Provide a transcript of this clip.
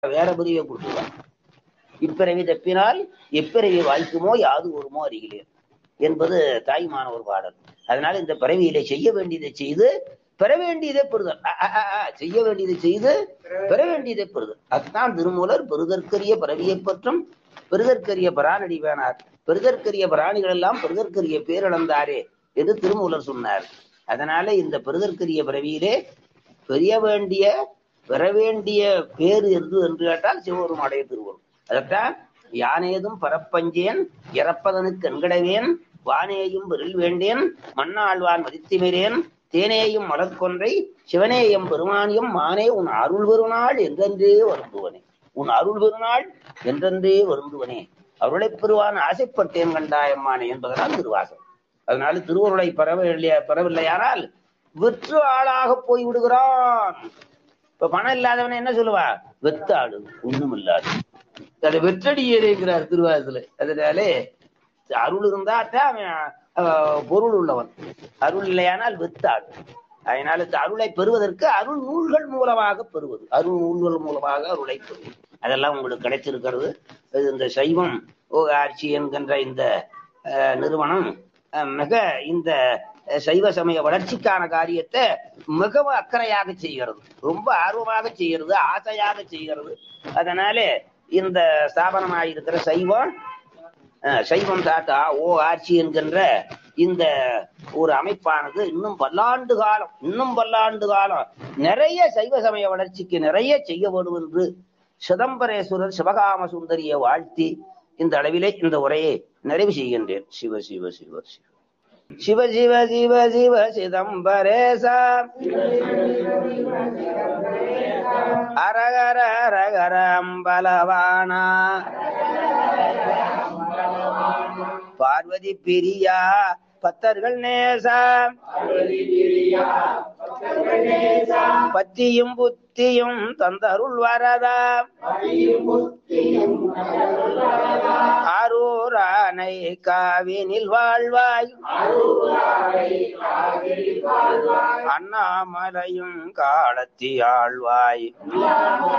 வேற பிரிவை கொடுத்துருவான் இப்பிறவி தப்பினால் எப்பிறவி வாய்க்குமோ யாது வருமோ அறிகிறேன் என்பது தாய்மான ஒரு பாடல் அதனால இந்த பிறவியில செய்ய வேண்டியதை செய்து பெற வேண்டியதை பெறுதல் அ, அ, அ, அ, செய்ய வேண்டியதை செய்து பெற வேண்டியதை பெறுதல் அதுதான் திருமூலர் பெறுதற்கரிய பிறவியை பற்றும் பெறுதற்கரிய பராணடி வேணார் பெறுதற்கரிய பிராணிகள் எல்லாம் பெறுதற்கரிய பேரிழந்தாரே என்று திருமூலர் சொன்னார் அதனால இந்த பெறுதற்கரிய பிறவியிலே பெரிய வேண்டிய பெற வேண்டிய பேரு எது என்று கேட்டால் சிவபெரும் அடைய திருவரும் அதற்கான் யானேதும் பரப்பஞ்சேன் இறப்பதனுக்கு என்கடவேன் வானேயும் பெருள் வேண்டேன் மண்ணாழ்வான் மதித்திமிரேன் தேனேயும் மலர்கொன்றை சிவனேயம் பெருமானியம் மானே உன் அருள் பெருநாள் என்றென்றே வருந்துவனே உன் அருள் பெருநாள் என்றென்றே வருந்துவனே அருளை பெறுவான் ஆசைப்பட்டேன் கண்டாயம்மானே என்பதனால் திருவாசகம் அதனால திருவருளை பெறவில்லை பெறவில்லையானால் வெற்று ஆளாக போய் விடுகிறான் இப்ப பணம் இல்லாதவன என்ன சொல்லுவா வெத்தாடு ஒண்ணும் இல்லாது அதை வெற்றடியேங்கிறார் திருவாசல அதனாலே அருள் இருந்தாத்தான் அவன் அஹ், பொருள் உள்ளவன் அருள் இல்லையானால் வெத்தாடு அதனால இந்த அருளை பெறுவதற்கு அருள் நூல்கள் மூலமாக பெறுவது அருள் நூல்கள் மூலமாக அருளை பெறுவது அதெல்லாம் உங்களுக்கு கிடைச்சிருக்கிறது இது இந்த சைவம் ஆட்சி என்கின்ற இந்த அஹ், நிறுவனம் அஹ், மிக இந்த அஹ், சைவ சமய வளர்ச்சிக்கான காரியத்தை மிகவும் அக்கறையாக செய்கிறது ரொம்ப ஆர்வமாக செய்கிறது ஆசையாக செய்கிறது அதனால இந்த ஸ்தாபனமாக இருக்கிற சைவம் அஹ், சைவம் தாத்தா ஓ ஆட்சி என்கின்ற இந்த ஒரு அமைப்பானது இன்னும் பல்லாண்டு காலம் இன்னும் பல்லாண்டு காலம் நிறைய சைவ சமய வளர்ச்சிக்கு நிறைய செய்ய வேண்டும் என்று சிதம்பரேஸ்வரர் சிவகாம சுந்தரியை வாழ்த்தி இந்த அளவிலே இந்த உரையை நிறைவு செய்கின்றேன் சிவ சிவ சிவ சிவ சிவ சிவ சிவ சிவ சிதம்பரேசா அரகர அரகர அம்பலவானா பார்வதி பிரியா பத்தர்கள் நேசா பத்தியும் புத்தியும் தந்தருள் வரதா அரூரானை காவினில் வாழ்வாய் அண்ணாமலையும் காலத்தி ஆழ்வாய்